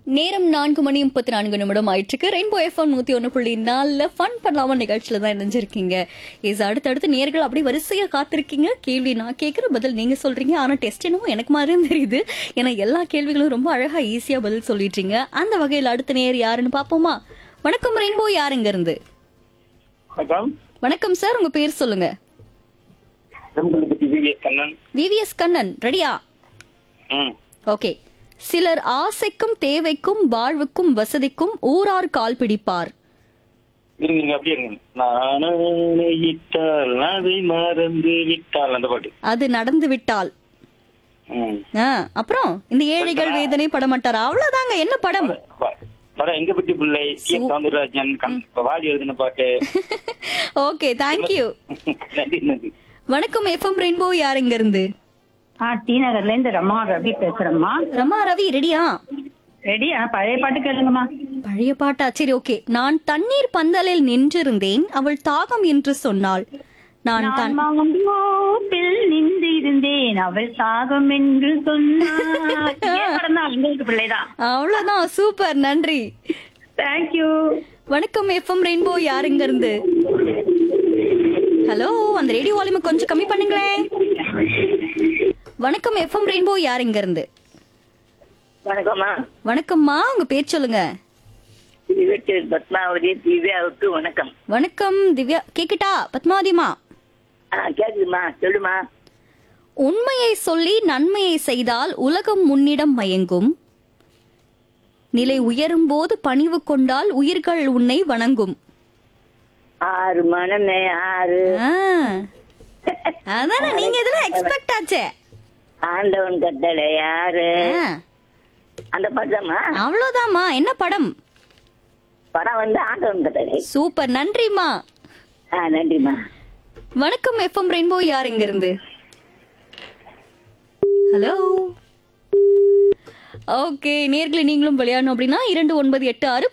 நேரம் நான்கு மணி முப்பத்தி நான்கு நிமிடம் ஆயிட்டுருக்கு ரெயின்போ எஃப்எம் நூத்தி ஒன்று புள்ளி நாலுல ஃபன் பண்ணலாம நிகழ்ச்சியில தான் இணைஞ்சிருக்கீங்க இஸ் அடுத்தடுத்து நேர்கள் அப்படி வரிசையா காத்திருக்கீங்க கேள்வி நான் கேட்குற பதில் நீங்க சொல்றீங்க ஆனா டெஸ்ட் என்னமோ எனக்கு மாதிரியும் தெரியுது ஏன்னா எல்லா கேள்விகளும் ரொம்ப அழகா ஈஸியா பதில் சொல்லிட்டீங்க அந்த வகையில் அடுத்த நேர் யாருன்னு பாப்போமா வணக்கம் ரெயின்போ யாருங்க இருந்து வணக்கம் வணக்கம் சார் உங்க பேர் சொல்லுங்க நம்மளுக்கு விவிஎஸ் கண்ணன் விவிஎஸ் கண்ணன் ரெடியா ம் ஓகே சிலர் ஆசைக்கும் தேவைக்கும் வாழ்வுக்கும் வசதிக்கும் ஊரார் கால் பிடிப்பார் இருங்க இருங்க அப்படியே இருங்க நான் நினைத்தால் அதை மறந்து விட்டால் அந்த பாட்டு அது நடந்து விட்டால் ம் ஆ, அப்புறம் இந்த ஏழைகள் வேதனை படமாட்டார் அவ்வளவுதாங்க என்ன படம் ப- படம் எங்க பட்டி பிள்ளை டி எஸ் சவுந்தரராஜன் கண் வாடி எழுதின பாட்டு ஓகே தேங்க்யூ நன்றி நன்றி வணக்கம் எஃப்எம் ரெயின்போ யார் இங்க இருந்து ஆ டி நகர்ல இருந்து ரமா ரவி பேசுறேம்மா ரமா ரவி ரெடியா ரெடி ஆ பழைய பாட்டு கேளுங்கம்மா பழைய பாட்டா சரி ஓகே நான் தண்ணீர் பந்தலில் நின்றிருந்தேன் அவள் தாகம் என்று சொன்னாள் நான் நான் தன் மாங்கோப்பில் நின்று இருந்தேன் அவள் சாகம் என்று சொன்னாள் இதே படம் தான் உங்களுக்கு பிள்ளைதான் அவ்வளவுதான் சூப்பர் நன்றி தேங்க்யூ வணக்கம் எஃப்எம் ரெயின்போ யார் இங்க இருந்து ஹலோ அந்த ரேடியோ வால்யூமை கொஞ்சம் கம்மி பண்ணுங்களேன் வணக்கம் எஃப்எம் ரெயின்போ யார் இங்க இருந்து வணக்கம்மா வணக்கம்மா உங்க பேர் சொல்லுங்க திருவெட்டு பத்மாவதி திவ்யாவுக்கு வணக்கம் வணக்கம் திவ்யா கேக்குட்டா பத்மாவதிமா ஆ கேக்குதுமா சொல்லுமா உண்மையை சொல்லி நன்மையை செய்தால் உலகம் முன்னிடம் மயங்கும் நிலை உயரும் போது பணிவு கொண்டால் உயிர்கள் உன்னை வணங்கும் ஆறு மனமே ஆறு ஆ. அதானே நீங்க இதெல்லாம் எக்ஸ்பெக்ட் ஆச்சே ஆண்டவன் கட்டளை யாரு ஆ. அந்த படமா அவ்வளவுதாம்மா என்ன படம் படம் வந்து ஆண்டவன் கட்டளை சூப்பர் நன்றிம்மா ஆ நன்றிம்மா வணக்கம் எஃப்எம் ரெயின்போ யார் இங்க இருந்து ஹலோ ஓகே நேர்களை நீங்களும் விளையாடணும் அப்படின்னா இரண்டு ஒன்பது எட்டு ஆறு